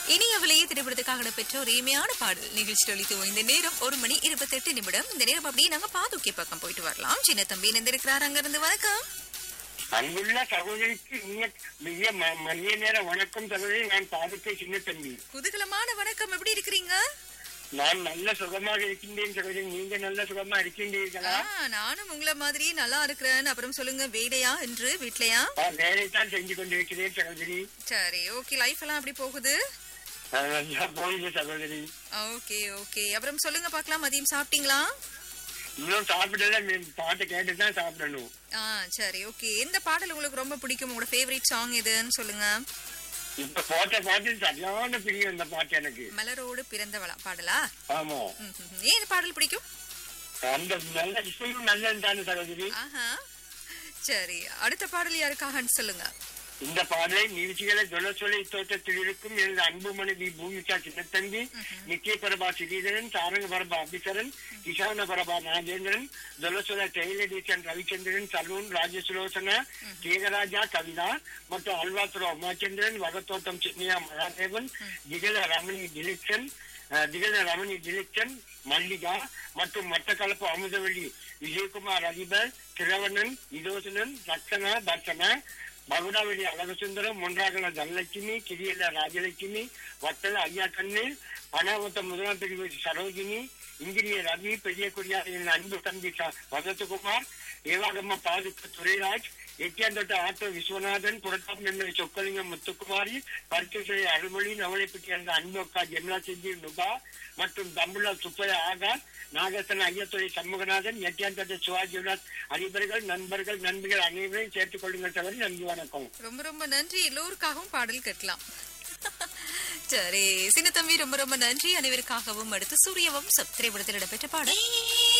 இனிய விலையை திரைப்படத்துக்காக இடம்பெற்ற ஒரு இனிமையான பாடல் நிகழ்ச்சி ஒழித்து இந்த நேரம் ஒரு மணி இருபத்தெட்டு நிமிடம் இந்த நேரம் அப்படியே நாங்க பாதுகை பக்கம் போயிட்டு வரலாம் சின்ன தம்பி இணைந்திருக்கிறார் அங்கிருந்து வணக்கம் அன்புள்ள சகோதரிக்கு மிக மிக ம- மதிய நேர வணக்கம் சகோதரி நான் பாதுகை சின்ன தம்பி குதூகலமான வணக்கம் எப்படி இருக்கிறீங்க நான் நல்ல சுகமாக இருக்கின்றேன் சகோதரி நீங்க நல்ல சுகமா இருக்கின்றீர்களா ஆ, நானும் உங்கள மாதிரி நல்லா இருக்கிறேன் அப்புறம் சொல்லுங்க வேலையா என்று வீட்லயா வேலைத்தான் செஞ்சு கொண்டிருக்கிறேன் சகோதரி சரி ஓகே லைஃப் எல்லாம் எப்படி போகுது அஹ் நல்லா போகுது சகோதரி ஓகே ஓகே அப்புறம் சொல்லுங்க பார்க்கலாம் மதியம் சாப்பிட்டீங்களா இன்னும் சாப்பிடல நீ பாட்டு கேட்டு தான் சாப்பிடணும் ஆ சரி ஓகே எந்த பாடல் உங்களுக்கு ரொம்ப பிடிக்கும் உங்களோட ஃபேவரட் சாங் எதுன்னு சொல்லுங்க இப்ப போட்ட பாட்டு சரியான பிரியம் இந்த பாட்டு எனக்கு மலரோடு பிறந்தவளா பாடலா ஆமா ம், ம், ம். ஏன் இந்த பாடல் பிடிக்கும் அந்த நல்ல விஷயம் நல்லதுதானே சகோதரி ஆஹா சரி அடுத்த பாடல் யாருக்காகன்னு சொல்லுங்க இந்த பாடலை நிகழ்ச்சிகளை ஜொலசொலை தோட்டத்தில் இருக்கும் எனது அன்பு மனைவி பூமிகா சின்னத்தம்பி நித்திய பிரபா ஸ்ரீதரன் சாரங்க பிரபா அபிசரன் கிஷான பிரபா நாகேந்திரன் ஜொலசொல டெய்லடிசன் ரவிச்சந்திரன் சலூன் ராஜசுலோசனா தியகராஜா கவிதா மற்றும் அல்வாத்துரா உமாச்சந்திரன் வகத்தோட்டம் சின்னியா மகாதேவன் திகழ ரமணி திலீக்ஷன் அஹ், திகழ ரமணி திலீக்ஷன் மல்லிகா மற்றும் மட்டக்களப்பு அமுதவள்ளி விஜயகுமார் அதிபர் கிரவணன் இதோசனன் ரக்ஷனா தர்சனா மகுடாவெளி அழகசுந்தரம் முன்றாகல தனலட்சுமி கிரியல ராஜலட்சுமி வத்தல ஐயா கண்ணீர் பனாவத்த முதலாம் பிரிவு சரோஜினி இங்கிரிய ரவி பெரிய குடியாரின் அன்பு தம்பி ச- வசந்தகுமார் ஏவாகம்ம பாதுக்க துரைராஜ் எட்டியாந்தோட்ட ஆட்டோ விஸ்வநாதன் புரட்டாப் மென்மலை சொக்கலிங்கம் முத்துக்குமாரி பரிசுசை அருள்மொழி நவலைப்பட்டி என்ற அன்பு அக்கா ஜெம்லா செஞ்சி நுபா மற்றும் தம்புலா சுப்பையா ஆகார் நாகசன் ஐயத்துறை சண்முகநாதன் எட்டியாந்தோட்ட சிவாஜிநாத் அதிபர்கள் நண்பர்கள் நண்பிகள் அனைவரையும் சேர்த்துக் கொள்ளுங்கள் தவிர நன்றி வணக்கம் ரொம்ப ரொம்ப நன்றி எல்லோருக்காகவும் பாடல் கேட்கலாம் சரி சின்ன தம்பி ரொம்ப ரொம்ப நன்றி அனைவருக்காகவும் அடுத்து சூரிய வம்சம் திரைப்படத்தில் இடம்பெற்ற பாடல்